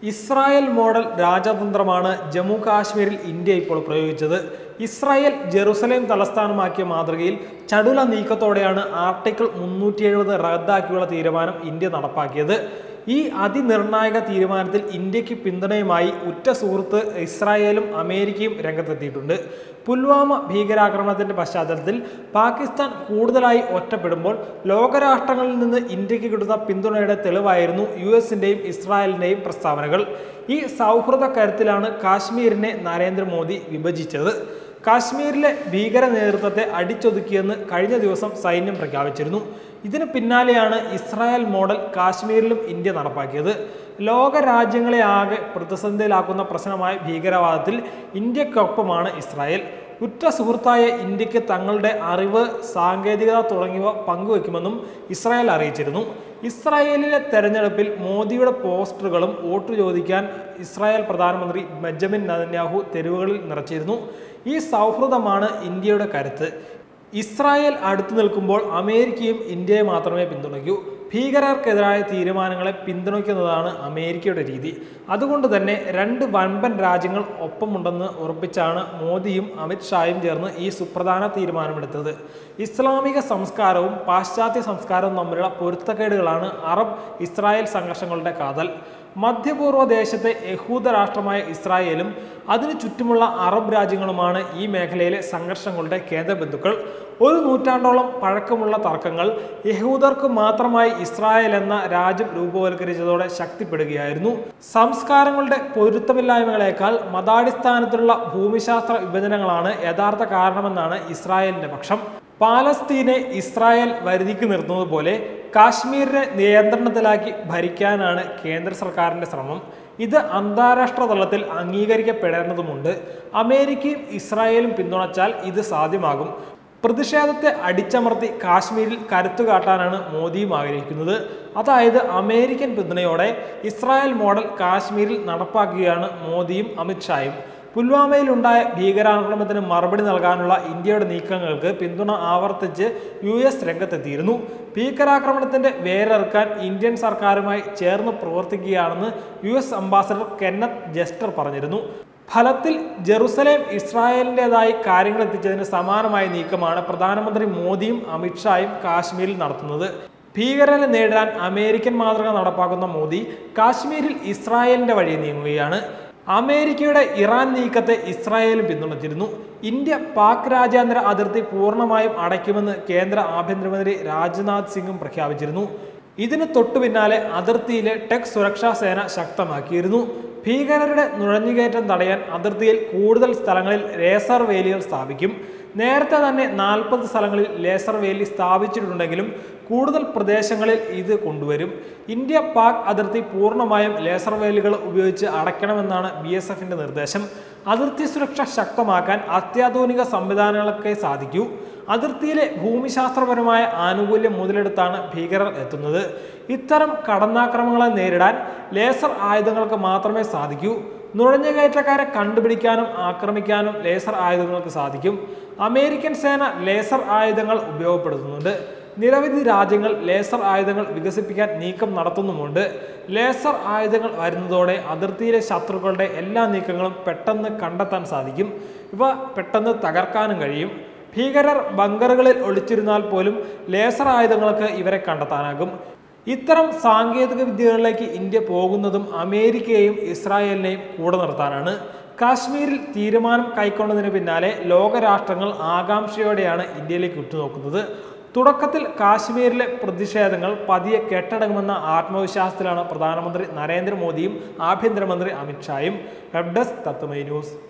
Israel model രാജതന്ത്രമാണ് Jammu കാശ്മീരിൽ India ഇപ്പോൾ പ്രയോഗിച്ചത് Israel Jerusalem തലസ്ഥാനമാക്കിയ മാതൃകയിൽ ചടുല നീക്കത്തോടെയാണ് ആർട്ടിക്കിൾ മുന്നൂറ്റി എഴുപത് റദ്ദാക്കിയുള്ള തീരുമാനം ഇന്ത്യ നടപ്പാക്കിയത് ഈ അതിനിർണായക തീരുമാനത്തിൽ ഇന്ത്യക്ക് പിന്തുണയുമായി ഉറ്റ സുഹൃത്ത് ഇസ്രായേലും അമേരിക്കയും രംഗത്തെത്തിയിട്ടുണ്ട് പുൽവാമ ഭീകരാക്രമണത്തിന്റെ പശ്ചാത്തലത്തിൽ പാകിസ്ഥാൻ കൂടുതലായി ഒറ്റപ്പെടുമ്പോൾ ലോകരാഷ്ട്രങ്ങളിൽ നിന്ന് ഇന്ത്യക്ക് കിട്ടുന്ന പിന്തുണയുടെ തെളിവായിരുന്നു യു എസിന്റെയും ഇസ്രായേലിന്റെയും പ്രസ്താവനകൾ ഈ സൗഹൃദ കരുത്തിലാണ് കാശ്മീരിനെ നരേന്ദ്രമോദി വിഭജിച്ചത് കാശ്മീരിലെ ഭീകര നേതൃത്വത്തെ അടിച്ചൊതുക്കിയെന്ന് കഴിഞ്ഞ ദിവസം സൈന്യം പ്രഖ്യാപിച്ചിരുന്നു ഇതിന് പിന്നാലെയാണ് ഇസ്രായേൽ മോഡൽ കാശ്മീരിലും ഇന്ത്യ നടപ്പാക്കിയത് ലോക രാജ്യങ്ങളെ ആകെ പ്രതിസന്ധിയിലാക്കുന്ന പ്രശ്നമായ ഭീകരവാദത്തിൽ ഇന്ത്യക്കൊപ്പമാണ് ഇസ്രായേൽ ഉറ്റ സുഹൃത്തായ ഇന്ത്യക്ക് തങ്ങളുടെ അറിവ് സാങ്കേതികത തുടങ്ങിയവ പങ്കുവെക്കുമെന്നും ഇസ്രായേൽ അറിയിച്ചിരുന്നു ഇസ്രായേലിലെ തെരഞ്ഞെടുപ്പിൽ മോദിയുടെ പോസ്റ്ററുകളും വോട്ട് ചോദിക്കാൻ ഇസ്രായേൽ പ്രധാനമന്ത്രി ബെഞ്ചമിൻ നതന്യാഹു തെരുവുകളിൽ നിറച്ചിരുന്നു ഈ സൗഹൃദമാണ് ഇന്ത്യയുടെ കരുത്ത് ഇസ്രായേൽ അടുത്തു നിൽക്കുമ്പോൾ അമേരിക്കയും ഇന്ത്യയെ മാത്രമേ പിന്തുണയ്ക്കൂ ഭീകരർക്കെതിരായ തീരുമാനങ്ങളെ പിന്തുണയ്ക്കുന്നതാണ് അമേരിക്കയുടെ രീതി അതുകൊണ്ട് തന്നെ രണ്ട് വൻപൻ രാജ്യങ്ങൾ ഒപ്പമുണ്ടെന്ന് ഉറപ്പിച്ചാണ് മോദിയും അമിത്ഷായും ചേർന്ന് ഈ സുപ്രധാന തീരുമാനമെടുത്തത് ഇസ്ലാമിക സംസ്കാരവും പാശ്ചാത്യ സംസ്കാരവും തമ്മിലുള്ള പൊരുത്തക്കേടുകളാണ് അറബ് ഇസ്രായേൽ സംഘർഷങ്ങളുടെ കാതൽ മധ്യപൂർവ്വ ദേശത്തെ യഹൂദ രാഷ്ട്രമായ ഇസ്രായേലും അതിനു ചുറ്റുമുള്ള അറബ് രാജ്യങ്ങളുമാണ് ഈ മേഖലയിലെ സംഘർഷങ്ങളുടെ കേന്ദ്രബിന്ദുക്കൾ ഒരു നൂറ്റാണ്ടോളം പഴക്കമുള്ള തർക്കങ്ങൾ യഹൂദർക്ക് മാത്രമായി ഇസ്രായേൽ എന്ന രാജ്യം രൂപവൽക്കരിച്ചതോടെ ശക്തിപ്പെടുകയായിരുന്നു സംസ്കാരങ്ങളുടെ പൊരുത്തമില്ലായ്മകളേക്കാൾ മതാടിസ്ഥാനത്തിലുള്ള ഭൂമിശാസ്ത്ര വിഭജനങ്ങളാണ് യഥാർത്ഥ കാരണമെന്നാണ് ഇസ്രായേലിന്റെ പക്ഷം പാലസ്തീനെ ഇസ്രായേൽ വരുതിക്ക് നിർത്തുന്നത് പോലെ കാശ്മീരിനെ നിയന്ത്രണത്തിലാക്കി ഭരിക്കാനാണ് കേന്ദ്ര സർക്കാരിന്റെ ശ്രമം ഇത് അന്താരാഷ്ട്ര തലത്തിൽ അംഗീകരിക്കപ്പെടേണ്ടതുമുണ്ട് അമേരിക്കയും ഇസ്രായേലും പിന്തുണച്ചാൽ ഇത് സാധ്യമാകും പ്രതിഷേധത്തെ അടിച്ചമർത്തി കാശ്മീരിൽ കരുത്തു കാട്ടാനാണ് മോദിയും ആഗ്രഹിക്കുന്നത് അതായത് അമേരിക്കൻ പിന്തുണയോടെ ഇസ്രായേൽ മോഡൽ കാശ്മീരിൽ നടപ്പാക്കുകയാണ് മോദിയും അമിത്ഷായും പുൽവാമയിലുണ്ടായ ഭീകരാക്രമണത്തിന് മറുപടി നൽകാനുള്ള ഇന്ത്യയുടെ നീക്കങ്ങൾക്ക് പിന്തുണ ആവർത്തിച്ച് യു എസ് രംഗത്തെത്തിയിരുന്നു ഭീകരാക്രമണത്തിന്റെ വേരെറുക്കാൻ ഇന്ത്യൻ സർക്കാരുമായി ചേർന്ന് പ്രവർത്തിക്കുകയാണെന്ന് U S ambassador Kenneth Juster പറഞ്ഞിരുന്നു ഫലത്തിൽ ജെറുസലേം ഇസ്രായേലിൻ്റെതായി കാര്യങ്ങൾ എത്തിച്ചതിന് സമാനമായ നീക്കമാണ് പ്രധാനമന്ത്രി മോദിയും അമിത്ഷായും കാശ്മീരിൽ നടത്തുന്നത് ഭീകരരെ നേരിടാൻ അമേരിക്കൻ മാതൃക നടപ്പാക്കുന്ന മോദി കാശ്മീരിൽ ഇസ്രായേലിന്റെ വഴി നീങ്ങുകയാണ് അമേരിക്കയുടെ ഇറാൻ നീക്കത്തെ ഇസ്രായേലും പിന്തുണച്ചിരുന്നു ഇന്ത്യ പാക് രാജ്യാന്തര അതിർത്തി പൂർണ്ണമായും അടയ്ക്കുമെന്ന് കേന്ദ്ര ആഭ്യന്തരമന്ത്രി രാജ്നാഥ് സിംഗും പ്രഖ്യാപിച്ചിരുന്നു ഇതിന് തൊട്ടു പിന്നാലെ അതിർത്തിയിലെ ടെക് സുരക്ഷാ സേന ശക്തമാക്കിയിരുന്നു ഭീകരരുടെ നുഴഞ്ഞുകയറ്റം തടയാൻ അതിർത്തിയിൽ കൂടുതൽ സ്ഥലങ്ങളിൽ ലേസർ വേലികൾ സ്ഥാപിക്കും നേരത്തെ തന്നെ നാൽപ്പത് സ്ഥലങ്ങളിൽ ലേസർ വേലി സ്ഥാപിച്ചിട്ടുണ്ടെങ്കിലും കൂടുതൽ പ്രദേശങ്ങളിൽ ഇത് കൊണ്ടുവരും ഇന്ത്യ പാക് അതിർത്തി പൂർണ്ണമായും ലേസർ വേലികൾ ഉപയോഗിച്ച് അടയ്ക്കണമെന്നാണ് ബി എസ് എഫിന്റെ നിർദ്ദേശം അതിർത്തി സുരക്ഷ ശക്തമാക്കാൻ അത്യാധുനിക സംവിധാനങ്ങളൊക്കെ സാധിക്കൂ അതിർത്തിയിലെ ഭൂമിശാസ്ത്രപരമായ ആനുകൂല്യം മുതലെടുത്താണ് ഭീകരർ എത്തുന്നത് ഇത്തരം കടന്നാക്രമണങ്ങളെ നേരിടാൻ ലേസർ ആയുധങ്ങൾക്ക് മാത്രമേ സാധിക്കൂ നുഴഞ്ഞുകയറ്റക്കാരെ കണ്ടുപിടിക്കാനും ആക്രമിക്കാനും ലേസർ ആയുധങ്ങൾക്ക് സാധിക്കും അമേരിക്കൻ സേന ലേസർ ആയുധങ്ങൾ ഉപയോഗപ്പെടുത്തുന്നുണ്ട് നിരവധി രാജ്യങ്ങൾ ലേസർ ആയുധങ്ങൾ വികസിപ്പിക്കാൻ നീക്കം നടത്തുന്നുമുണ്ട് ലേസർ ആയുധങ്ങൾ വരുന്നതോടെ അതിർത്തിയിലെ ശത്രുക്കളുടെ എല്ലാ നീക്കങ്ങളും പെട്ടെന്ന് കണ്ടെത്താൻ സാധിക്കും ഇവ പെട്ടെന്ന് തകർക്കാനും കഴിയും ഭീകരർ ബങ്കറുകളിൽ ഒളിച്ചിരുന്നാൽ പോലും ലേസർ ആയുധങ്ങൾക്ക് ഇവരെ കണ്ടെത്താനാകും ഇത്തരം സാങ്കേതിക വിദ്യകളിലേക്ക് ഇന്ത്യ പോകുന്നതും അമേരിക്കയെയും ഇസ്രായേലിനെയും കൂടെ നിർത്താനാണ് കാശ്മീരിൽ തീരുമാനം കൈക്കൊണ്ടതിന് പിന്നാലെ ലോകരാഷ്ട്രങ്ങൾ ആകാംക്ഷയോടെയാണ് ഇന്ത്യയിലേക്ക് ഉറ്റുനോക്കുന്നത് തുടക്കത്തിൽ കാശ്മീരിലെ പ്രതിഷേധങ്ങൾ പതിയെ കെട്ടടങ്ങുമെന്ന ആത്മവിശ്വാസത്തിലാണ് പ്രധാനമന്ത്രി നരേന്ദ്രമോദിയും ആഭ്യന്തരമന്ത്രി അമിത്ഷായും വെബ് ഡെസ്ക് തത്വമൈ ന്യൂസ്